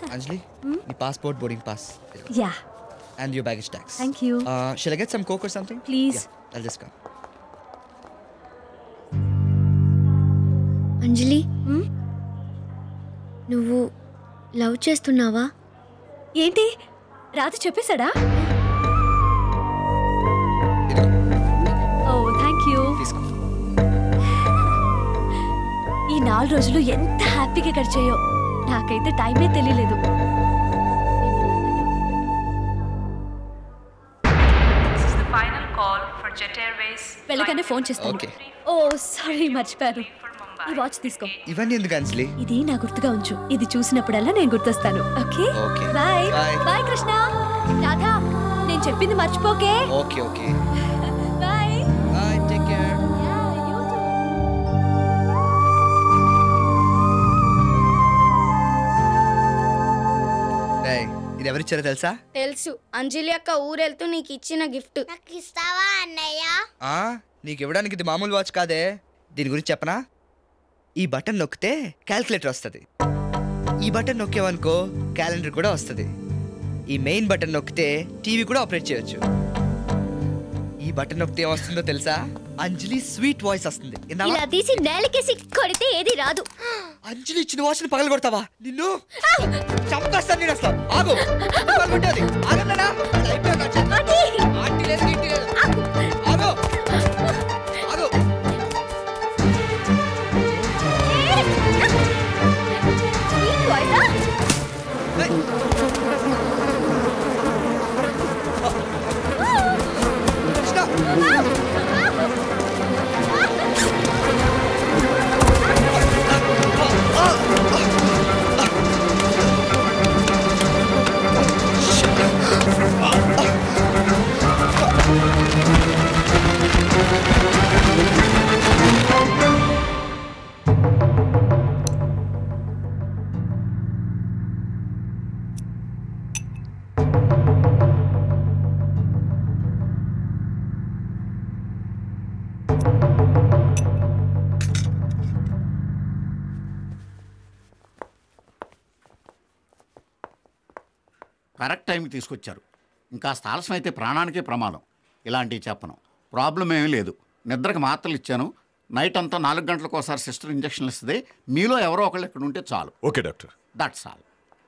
అంజలి నీ passport boarding pass yeah and your baggage tags thank you shall I get some coke or something Please. I'll just come Anjali నువ్వు love చేస్తున్నావా ఏంటి రాజు చెప్పేశాడా ఓ thank you తీసుకో ఈ నాలుగు రోజులు ఎంత హ్యాపీగా గడిచాయో నాకైతే టైమే తెలియలేదు This is the final call for Jet Airways. వెళ్ళగానే ఫోన్ చేస్తాను Okay. ఓ సారీ మర్చిపోయాను ఈ వాచ్ తీసుకో ఇవన్నీ ఎందుకు అంజలి ఇది నా గుర్తుగా ఉంచు ఇది చూసినప్పుడల్లా నేను గుర్తొస్తాను okay Okay. Bye Bye. Bye Krishna Radha నేను చెప్పింది మర్చిపోకే okay okay bye bye take care రేయ్ ఇది ఎవరిచ్చారో తెలుసా తెలుసు అంజలి అక్క ఊరెళ్తూ నీకు ఇచ్చిన గిఫ్ట్ నాకు ఇస్తావా అన్నయ్య ఆ నీకు ఇవ్వడానికి ఇది మామూలు వాచ్ కాదే దీని గురించి చెప్పనా ఈ బటన్ నొక్కితే క్యాల్కులేటర్ వస్తుంది ఈ బటన్ నొక్కేవనుకో క్యాలెండర్ కూడా వస్తుంది ఈ మెయిన్ బటన్ నొక్కితే టీవీ కూడా ఆపరేట్ చేయొచ్చు ఈ బటన్ నొక్కితే ఏమొస్తుందో తెలుసా అంజలి స్వీట్ వాయిస్ వస్తుంది విన్నావా? ఇలా తీసి నేలకేసి కొడితే ఏది రాదు అంజలి ఇచ్చిన వాచ్ని పగల కొడతావా నిన్ను చంపేస్తాను నేను అసలు ఆగు పగలగొట్టేది ఆగండినా అది అయిపోయాక వచ్చేది. ఆంటీ లేదు గీంటీ లేదు ఆగు ఆగు కరెక్ట్ టైంకి తీసుకొచ్చారు ఇంకా ఆలస్యం అయితే ప్రాణానికే ప్రమాదం ఇలాంటివి చెప్పను ప్రాబ్లం ఏమీ లేదు నిద్రకు మాత్రలు ఇచ్చాను నైట్ అంతా నాలుగు గంటలకు ఒకసారి సిస్టర్ ఇంజక్షన్లు ఇస్తుంది మీలో ఎవరో ఒకళ్ళు ఇక్కడ ఉంటే చాలు ఓకే డాక్టర్ దట్స్ ఆల్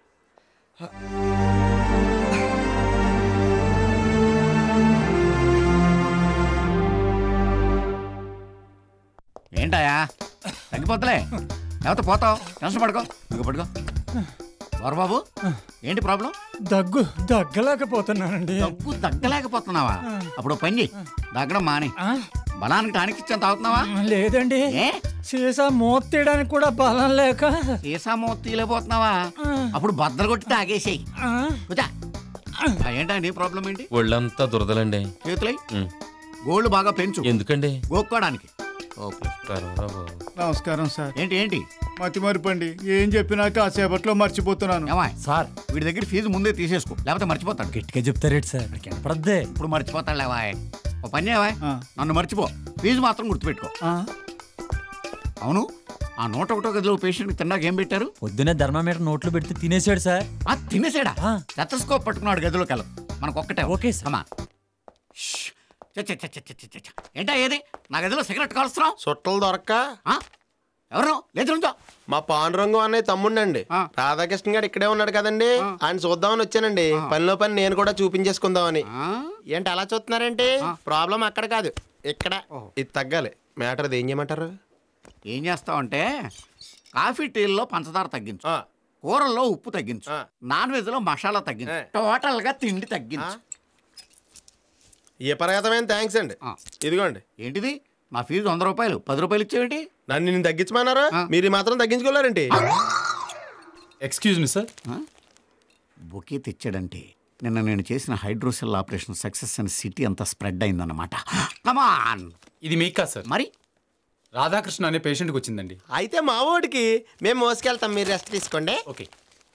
ఏంటాయా తగ్గిపోతలే లేకపోతే పోతావు టెన్షన్ పడుకో ఇదిగో పడుకో బాబు ఏంటి ప్రాబ్లం దగ్గు దగ్గలేకపోతున్నానండి దగ్గు దగ్గలేకపోతున్నావా అప్పుడు ఓ పని చెయ్యి దగ్గడం మాని బలానికి టానిక్ ఇచ్చాను తాగుతున్నావా లేదండి ఏ సీసా మూత తీయడానికి కూడా బలం లేక సీసా మూత తీయలేకపోతున్నావా అప్పుడు బద్దలు కొట్టి తాగేసేయి ఆ, కూర్చో. ఆ, ఏంటా నీ ప్రాబ్లం ఏంటి ఒళ్ళంతా దురదలండి చేతులై ఉమ్. గోల్డ్ బాగా పెంచు ఎందుకండి గోక్కోడానికి ఓ పుష్కరంరా బాబు. నమస్కారం సార్ ఏంటి ఏంటి మతి మరిపండి ఏం చెప్పినా కాసేపట్లో మర్చిపోతున్నాను ఏమా సార్ వీడి దగ్గర ఫీజు ముందే తీసేసుకో లేకపోతే మర్చిపోతాడు గట్టిగా చెప్తారేంటి సార్ కనపడద్దే ఇప్పుడు మర్చిపోతాడు లేవా ఓ పని చేయవా ఆ. నన్ను మర్చిపో ఫీజు మాత్రం గుర్తుపెట్టుకో ఆ, అవును ఆ నూట ఒకటో గదిలో పేషెంట్ తిన్నాక ఏం పెట్టారు పొద్దునే ధర్మామీటర్ నోట్లో పెడితే తినేసాడు సార్ ఆ తినేసాడా ఆ. స్కోప్ పట్టుకున్నాడు గదిలోకి వెళ్ళం మనకు ఒక్కటే ఓకే సార్. అమ్మా ఏంటా ఏది నా గదిలో సిగరెట్ కాలుస్తున్నావు చుట్టలు దొరక్క ఆ? ఎవరు లేదు నుంచో మా పాండురంగం అన్నయ్య తమ్ముండండి ఆ. రాధాకృష్ణ గారు ఇక్కడే ఉన్నాడు కదండి ఆ. ఆయన చూద్దామని వచ్చానండి పనిలో పని నేను కూడా చూపించేసుకుందామని ఆ? ఏంటి అలా చూస్తున్నారేంటి ప్రాబ్లం అక్కడ కాదు ఇక్కడ ఓహో. ఇది తగ్గాలి మ్యాటర్ అది ఏం చేయమంటారు ఏం చేస్తావంటే కాఫీ టీల్లో పంచదార తగ్గించు ఆ, కూరల్లో ఉప్పు తగ్గించు ఆ. నాన్ వెజ్ లో మసాలా తగ్గించు ఏ. టోటల్ గా తిండి తగ్గించు ఏ పర్యాతమైన థ్యాంక్స్ అండి ఆ. ఇదిగోండి ఏంటిది నా ఫీజు వంద రూపాయలు పది రూపాయలు ఇచ్చేవేంటి నన్ను నేను తగ్గించమన్నారు ఆ. మీరు ఈ మాత్రం తగ్గించుకోలేరండి ఎక్స్క్యూజ్ మీ సార్ బొకే తెచ్చాడంటే నిన్న నేను చేసిన హైడ్రోసెల్ ఆపరేషన్ సక్సెస్ అని సిటీ అంతా స్ప్రెడ్ అయిందన్నమాట కమాన్ ఇది మీకు కాదు సార్ మరి రాధాకృష్ణ అనే పేషెంట్కి వచ్చిందండి అయితే మా ఊడికి మేము మోసుకెళ్తాం మీరు రెస్ట్ తీసుకోండి ఓకే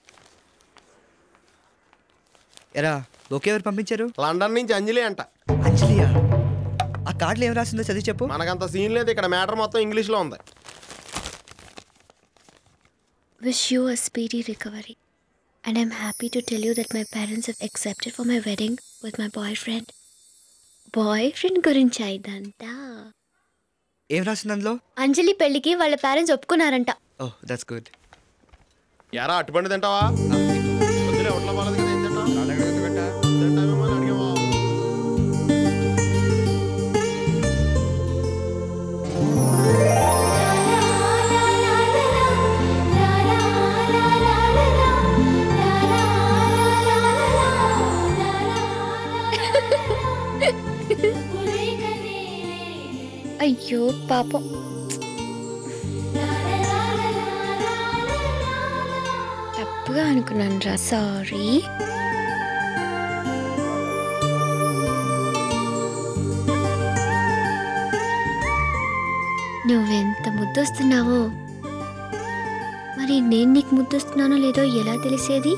ఎరా ఓకే ఎవరు పంపించారు లండన్ నుంచి అంజలి అంట అంజలియా ఆ కార్డులో ఏం రాసిందో చదివి చెప్పు మనకంత సీన్ లేదు ఇక్కడ మ్యాటర్ మొత్తం ఇంగ్లీష్లో ఉంది wish you a speedy recovery And I'm happy to tell you that my parents have accepted for my wedding with my boyfriend. Boyfriend గురించి ఇదంతా ఏం రాసింది అందులో అంజలి పెళ్లికి వాళ్ళ పేరెంట్స్ ఒప్పుకున్నారంట ఓ దట్స్ గుడ్ ఎరా అట్టుబండి తింటావా పొద్దునే ఒంట్లో బాగాలేదు కదా ఏం తింటావ్? తింటావేమో అని అడిగావా? అయ్యో పాపం తప్పుగా అనుకున్నాను రా సారీ నువ్వెంత ముద్దొస్తున్నావో మరి నేను నీకు ముద్దొస్తున్నానో లేదో ఎలా తెలిసేది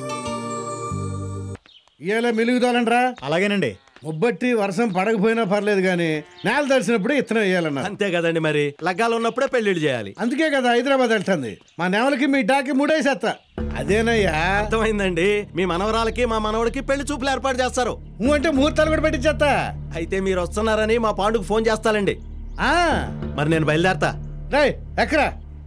ఇలా మెలుగుతానంట్రా అలాగేనండి ముబ్బట్టి వర్షం పడకపోయినా పర్లేదు కానీ నేల తడిసినప్పుడు ఇత్తనం వేయాలన్నారు అంతే కదండి మరి లగ్గాలు ఉన్నప్పుడే పెళ్లిళ్ళు చేయాలి అందుకే కదా హైదరాబాద్ వెళ్తుంది మా నెవలకి మీ డాకి మూడేసేస్తా అదేనయ్యా అర్థమైందండి మీ మనవరాలకి మా మనవడికి పెళ్లి చూపులు ఏర్పాటు చేస్తారు నువ్వు అంటే ముహూర్తాలు కూడా పెట్టించేస్తా అయితే మీరు వస్తున్నారని మా పాండుకు ఫోన్ చేస్తానండి ఆ, మరి నేను బయలుదేరతా రేయ్ ఎక్కరా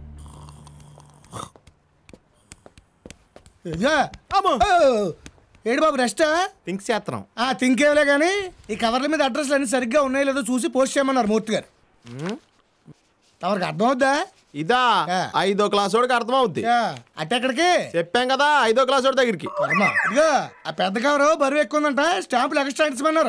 ఏడు బాబు రెస్టా థింక్ చేస్తున్నాం ఆ తింకేవలే కానీ ఈ కవర్ల మీద అడ్రస్లు అన్ని సరిగ్గా ఉన్నాయో లేదో చూసి పోస్ట్ చేయమన్నారు మూర్తి గారు తమరికి అర్థం అవుద్దా ఇదా ఐదో క్లాస్ వాడికి అర్థం అవుద్ది అట్టెక్కడికి చెప్పాం కదా ఐదో క్లాస్ వాడి దగ్గరికి కర్మ. ఇదిగో ఆ పెద్ద కవరు బరువు ఎక్కువ ఉందంట స్టాంపులు ఎక్స్ట్రా ఇచ్చమన్నారు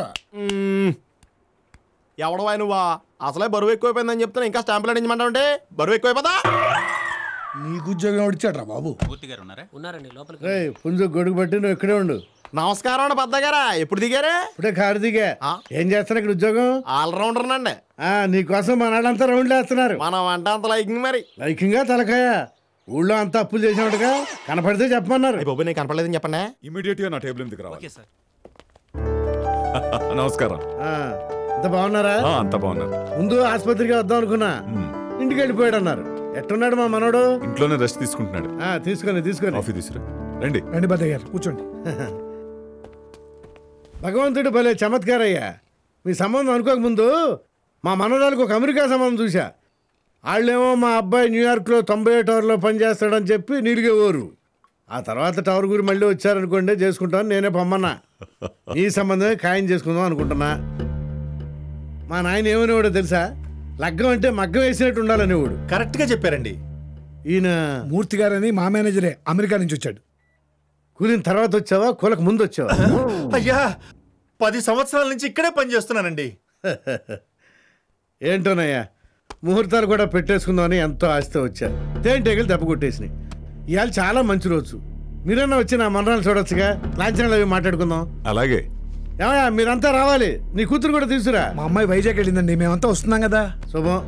ఎవడవా నువ్వా అసలే బరువు ఎక్కువైపోయిందని చెప్తున్నా ఇంకా స్టాంపులు అంటించమంటావు అంటే బరువు ఎక్కువైపోతా నీకు ఉద్యోగం ఎవడిచ్చాడు రా బాబు ఉన్నారండి లోపలికి రేయ్ పుంజు గొడుగు పట్టి నువ్వు ఇక్కడే ఉండు నమస్కారం అండి పెద్దగారా ఎప్పుడు దిగారే ఇప్పుడే కారు దిగా ఏం చేస్తున్నా ఇక్కడ ఉద్యోగం ఆల్రౌండర్ నండి ఆ నీకోసం మన వాళ్ళంతా రౌండ్లు వేస్తున్నారు మనం వంట అంత లైకింగ్ మరి లైకింగా తలకాయ ఊళ్ళో అంతా అప్పులు చేసినట్టుగా కనపడితే చెప్పమన్నారు బాబు నేను కనపడలేదని చెప్పండి ఇమీడియట్ గా నా టేబుల్ ఎందుకు రావాలి నమస్కారం ఆ, అంత బాగున్నారా ఆ, అంత బాగున్నారు ముందు ఆసుపత్రికి వద్దాం అనుకున్నా ఇంటికి వెళ్ళిపోయాడు అన్నారు ఎట్టున్నాడు మా మనోడు ఇంట్లోనే రెస్ట్ తీసుకుంటున్నాడు ఆ, తీసుకొని తీసుకొని కాఫీ తీసుకురా రండి రండి భద్రయ్య గారు కూర్చోండి భగవంతుడు భలే చమత్కారయ్యా మీ సంబంధం అనుకోక ముందు మా మనవరాలకు ఒక అమెరికా సంబంధం చూసా వాళ్ళేమో మా అబ్బాయి న్యూయార్క్లో తొంభై టవర్లో పనిచేస్తాడని చెప్పి నీలుగే ఊరు ఆ తర్వాత టవర్ గురి మళ్ళీ వచ్చారనుకోండి చేసుకుంటాను నేనే పొమ్మన్నా ఈ సంబంధమే ఖాయం చేసుకుందాం అనుకుంటున్నా మా నాయన ఏమనేవాడో తెలుసా లగ్గం అంటే మగ్గం వేసినట్టు ఉండాలనేవాడు కరెక్ట్గా చెప్పారండి ఈయన మూర్తి గారని మా మేనేజరే అమెరికా నుంచి వచ్చాడు కూలిన తర్వాత వచ్చావా కూలకు ముందు వచ్చావా అయ్యా పది సంవత్సరాల నుంచి ఇక్కడే పని చేస్తున్నానండి ఏంటోనయ్యా ముహూర్తాలు కూడా పెట్టేసుకుందామని ఎంతో ఆశతో వచ్చా తేనెటీగలు దెబ్బ కొట్టేసినాయి ఇవాళ చాలా మంచి రోజు మీరన్నా వచ్చి నా మనరాలు చూడొచ్చుగా లాంఛనాలు అవి మాట్లాడుకుందాం అలాగే ఏమయ్యా మీరంతా రావాలి నీ కూతురు కూడా తీసుకురా మా అమ్మాయి వైజాగ్ వెళ్ళిందండి మేమంతా వస్తున్నాం కదా శుభం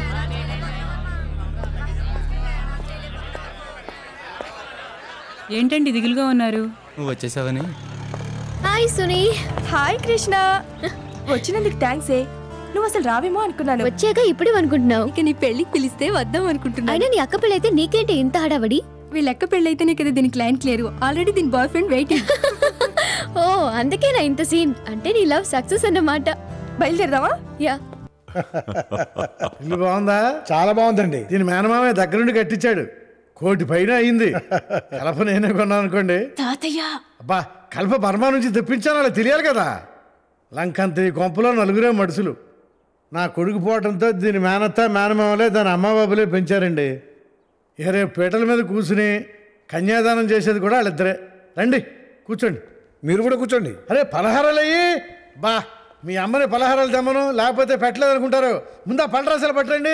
ఏంటండి దిగులుగా ఉన్నారు నువ్వు వచ్చేసావని హాయ్ సునీ హాయ్ కృష్ణ వచ్చినందుకు థ్యాంక్స్ ఏ నువ్వు అసలు రావేమో అనుకున్నాను వచ్చాక ఇప్పుడు అనుకుంటున్నావు ఇక నీ పెళ్ళికి పిలిస్తే వద్దాం అనుకుంటున్నాను అయినా నీ అక్క పెళ్ళి అయితే నీకేంటి ఇంత హడావడి వీళ్ళ అక్క పెళ్ళి అయితేనే కదా దీని క్లయింట్ లేరు ఆల్రెడీ దీని బాయ్ ఫ్రెండ్ వెయిటింగ్ ఓ అందుకేనా ఇంత సీన్ అంటే నీ లవ్ సక్సెస్ అన్నమాట బయలుదేరదామా యా ఇల్లు బాగుందా చాలా బాగుందండి దీని మేనమామే దగ్గరుండి కట్టించాడు కోటి పైన అయింది కలప నేనే కొన్నాను అనుకోండి తాతయ్య అబ్బా కలప బర్మా నుంచి తెప్పించాను అలా తెలియాలి కదా లంకంత ఈ కొంపలో నలుగురే మడుసులు నా కొడుకు పోవడంతో దీని మేనత్త మేనమామలే దాని అమ్మబాబులే పెంచారండి ఏరే పీటల మీద కూర్చుని కన్యాదానం చేసేది కూడా వాళ్ళిద్దరే రండి కూర్చోండి మీరు కూడా కూర్చోండి అరే పలహారాలు అయ్యి బా మీ అమ్మని పలహారాలు తెమ్మను లేకపోతే పెట్టలేదు అనుకుంటారు ముందా పలరాసాలు పట్టండి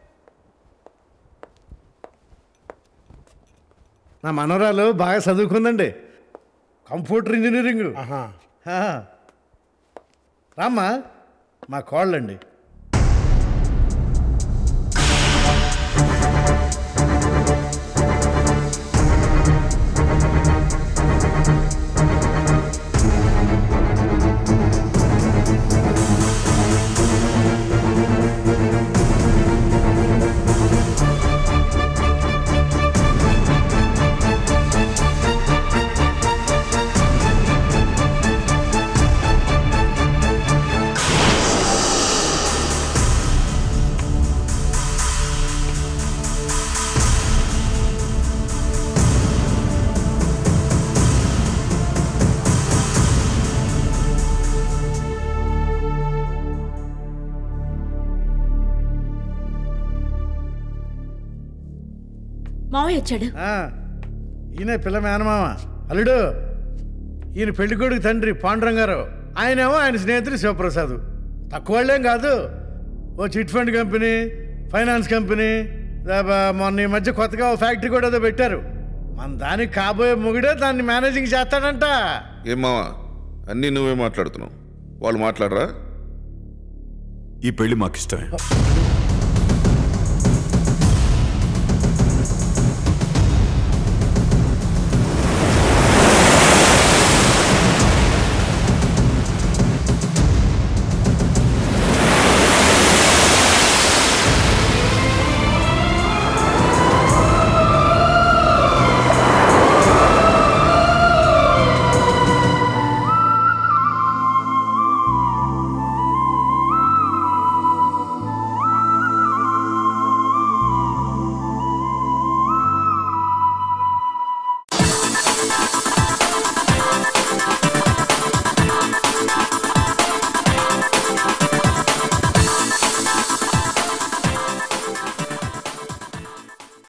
నా మనవరాలు బాగా చదువుకుందండి కంప్యూటర్ ఇంజనీరింగ్ రామ్మా మా కోళ్ళండి బాయ్ వచ్చాడు ఆ, ఈయన పిల్ల మేనమామ అల్లుడు ఈయన పెళ్లి కొడుకు తండ్రి పాండురంగారావు ఆయనేమో ఆయన స్నేహితుడు శివప్రసాద్ తక్కువ వాళ్ళేం కాదు ఓ chit fund company finance company దా- మొన్న ఈ మధ్య కొత్తగా ఓ ఫ్యాక్టరీ కూడా ఏదో పెట్టారు మన దానికి కాబోయే మొగుడే దాన్ని మేనేజింగ్ చేస్తాడంట ఏం మావా అన్నీ నువ్వే మాట్లాడుతున్నావు వాళ్ళు మాట్లాడరా ఈ పెళ్లి మాకు ఇష్టమే